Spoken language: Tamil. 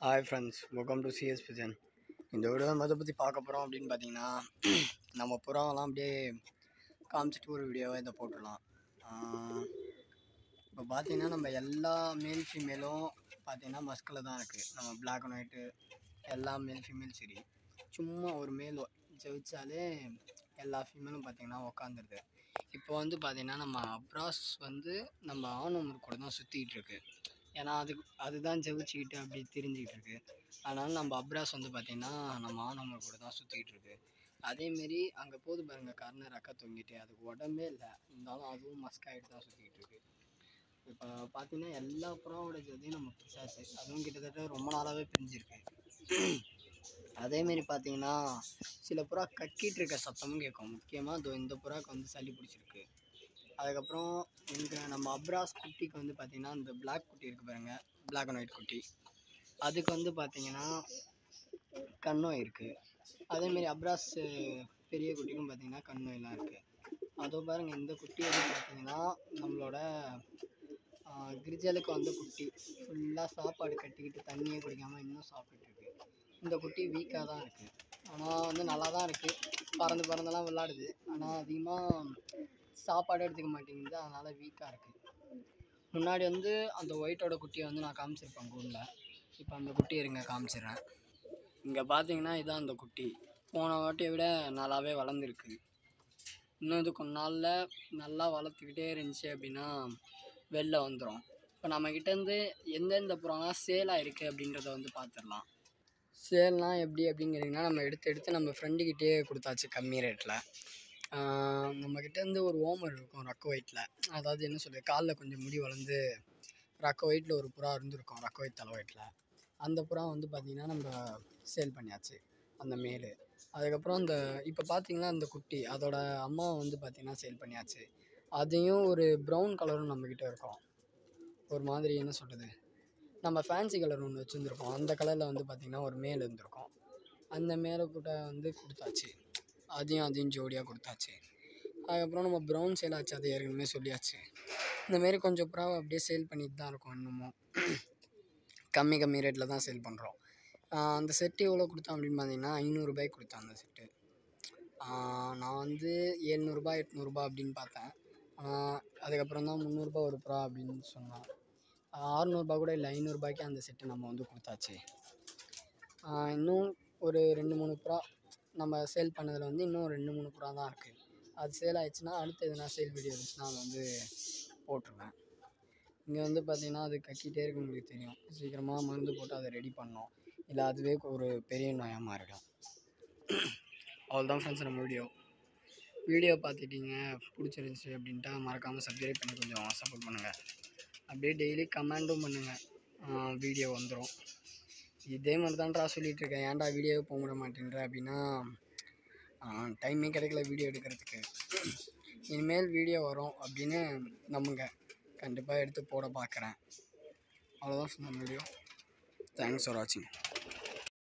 hi friends welcome to CS பிஜன் இந்த வீடியோ நம்ம எதை பற்றி பார்க்க போகிறோம் அப்படின்னு பார்த்தீங்கன்னா நம்ம புறாவெல்லாம் அப்படியே காமிச்சிட்டு ஒரு வீடியோவை இதை போட்டுடலாம் இப்போ பார்த்தீங்கன்னா நம்ம எல்லா மேல் ஃபீமேலும் பார்த்தீங்கன்னா மஸ்கில் தான் இருக்குது நம்ம பிளாக் அண்ட் ஒயிட்டு எல்லா மேல் ஃபீமேல் சரி சும்மா ஒரு மேல் ஜெயிச்சாலே எல்லா ஃபீமேலும் பார்த்தீங்கன்னா உக்காந்துருது இப்போ வந்து பார்த்தீங்கன்னா நம்ம அப்ராஸ் வந்து நம்ம ஆணவமர் கூட தான் சுற்றிக்கிட்டு இருக்கு ஏன்னா அதுக்கு அதுதான் ஜெயிச்சுக்கிட்டு அப்படி தெரிஞ்சுக்கிட்டு இருக்கு அதனால நம்ம அப்ராஸ் வந்து பார்த்திங்கன்னா நம்ம ஆணவமர் கூட தான் சுற்றிக்கிட்டு இருக்கு அதேமாரி அங்கே போது பாருங்க கர்ணர் அக்கா தொங்கிட்டு அதுக்கு உடம்பே இல்லை இருந்தாலும் அதுவும் மஸ்க் ஆகிட்டு தான் சுற்றிக்கிட்டு இருக்கு இப்போ பார்த்தீங்கன்னா எல்லா புறாவோட ஜதையும் நம்ம பிடிச்சாச்சு அதுவும் கிட்டத்தட்ட ரொம்ப நாளாகவே பிரிஞ்சிருக்கு அதேமாரி பார்த்தீங்கன்னா சில புறா கக்கிட்டு இருக்க சத்தமும் கேட்கும் முக்கியமாக இதோ இந்த புறாக்கு வந்து சளி பிடிச்சிருக்கு அதுக்கப்புறம் இங்கே நம்ம அப்ராஸ் குட்டிக்கு வந்து பார்த்திங்கன்னா இந்த பிளாக் குட்டி இருக்குது பாருங்க பிளாக் அண்ட் ஒயிட் குட்டி அதுக்கு வந்து பார்த்திங்கன்னா கண்ணோய் இருக்குது அதேமாரி அப்ராஸ் பெரிய குட்டிக்கும் பார்த்திங்கன்னா கண்ணோயெல்லாம் இருக்குது அதோ பாருங்கள் இந்த குட்டி வந்து பார்த்திங்கன்னா நம்மளோட ஆஹ், கிரிஜலுக்கு வந்து குட்டி ஃபுல்லாக சாப்பாடு கட்டிக்கிட்டு தண்ணியே குடிக்காமல் இன்னும் சாப்பிட்டுட்டு இருக்கு இந்த குட்டி வீக்காக தான் இருக்குது ஆனால் வந்து நல்லா தான் இருக்குது பறந்து பறந்தெல்லாம் விளாடுது ஆனால் அதிகமாக சாப்பாடு எடுத்துக்க மாட்டேங்குது அதனால் வீக்காக இருக்குது முன்னாடி வந்து அந்த ஒயிட்டோட குட்டியை வந்து நான் காமிச்சிருப்பேன் கூண்டில் இப்போ அந்த குட்டி இருங்க காமிச்சிடுறேன் இங்கே பார்த்தீங்கன்னா இதான் அந்த குட்டி போன வாட்டியை விட நல்லாவே வளர்ந்துருக்கு இன்னும் இது கொஞ்ச நாளில் நல்லா வளர்த்துக்கிட்டே இருந்துச்சு அப்படின்னா வெளில வந்துடும் இப்போ நம்மக்கிட்டேருந்து எந்தெந்த புறாலாம் சேலாக இருக்குது அப்படின்றத வந்து பார்த்துடலாம் சேல்லாம் எப்படி அப்படிங்கிறீங்கன்னா நம்ம எடுத்து எடுத்து நம்ம ஃப்ரெண்டுக்கிட்டே கொடுத்தாச்சு கம்மி ரேட்டில் நம்மக்கிட்டேருந்து ஒரு ஓமர் இருக்கும் ரக்க ஒயிட்டில் அதாவது என்ன சொல்கிறது காலில் கொஞ்சம் முடி வளர்ந்து ரக்க ஒயிட்டில் ஒரு புறா இருந்திருக்கும் ரக்க ஒயிட் தலை ஒயிட்டில் அந்த புறா வந்து பார்த்திங்கன்னா நம்ம சேல் பண்ணியாச்சு அந்த மேலு அதுக்கப்புறம் இந்த இப்போ பார்த்தீங்கன்னா அந்த குட்டி அதோட அம்மா வந்து பார்த்திங்கன்னா சேல் பண்ணியாச்சு அதையும் ஒரு ப்ரௌன் கலரும் நம்மக்கிட்ட இருக்கும் ஒரு மாதிரி என்ன சொல்கிறது நம்ம ஃபேன்சி கலர் ஒன்று வச்சுருந்துருக்கோம் அந்த கலரில் வந்து பார்த்திங்கன்னா ஒரு மேல் இருந்திருக்கும் அந்த மேலே கூட வந்து கொடுத்தாச்சு அதையும் அதையும் ஜோடியாக கொடுத்தாச்சு அதுக்கப்புறம் நம்ம ப்ரௌன் சேல் ஆச்சு அது ஏற்கனவே சொல்லியாச்சு இந்தமாரி கொஞ்சம் புறாவை அப்படியே சேல் பண்ணிட்டு தான் இருக்கோம் இன்னமும் கம்மி கம்மி ரேட்டில் தான் சேல் பண்ணுறோம் அந்த செட்டு எவ்வளோ கொடுத்தோம் அப்படின்னு பார்த்தீங்கன்னா ஐநூறுரூபாய்க்கு கொடுத்தேன் அந்த செட்டு நான் வந்து ஏழ்நூறுபா எட்நூறுபா அப்படின்னு பார்த்தேன் ஆனால் அதுக்கப்புறம் தான் முந்நூறுபா ஒரு புறா அப்படின்னு சொன்னான் ஆறுநூறுபா கூட இல்லை ஐநூறுரூபாய்க்கு அந்த செட்டு நம்ம வந்து கொடுத்தாச்சு ஆஹ் இன்னும் ஒரு ரெண்டு மூணு புறா நம்ம சேல் பண்ணதில் வந்து இன்னும் ரெண்டு மூணு புறா தான் இருக்குது அது சேல் ஆயிடுச்சுன்னா அடுத்து எதுனா சேல் வீடியோ இருந்துச்சுன்னா அதை வந்து போட்டுருவேன் இங்கே வந்து பார்த்தீங்கன்னா அது கக்கிட்டே இருக்கு உங்களுக்கு தெரியும் சீக்கிரமாக மருந்து போட்டு அதை ரெடி பண்ணோம் இல்லை அதுவே ஒரு பெரிய நோயாக மாறிடும் அவ்வளோதான் ஃப்ரெண்ட்ஸ் நம்ம வீடியோ வீடியோ பார்த்துட்டீங்க பிடிச்சிருந்துச்சி அப்படின்ட்டா மறக்காமல் சப்ஸ்கிரைப் பண்ணி கொஞ்சம் சப்போர்ட் பண்ணுங்கள் அப்படியே டெய்லி கமெண்டும் பண்ணுங்கள் வீடியோ வந்துடும் இதே மாதிரி தான்டா சொல்லிட்டு இருக்கேன் ஏன்டா வீடியோ போக விட மாட்டேன்ற அப்படின்னா டைமே கிடைக்கல வீடியோ எடுக்கிறதுக்கு இனிமேல் வீடியோ வரும் அப்படின்னு நம்புங்க கண்டிப்பாக எடுத்து போட பார்க்குறேன் அவ்வளோதான் சொன்ன வீடியோ தேங்க்ஸ் ஃபார் வாட்சிங்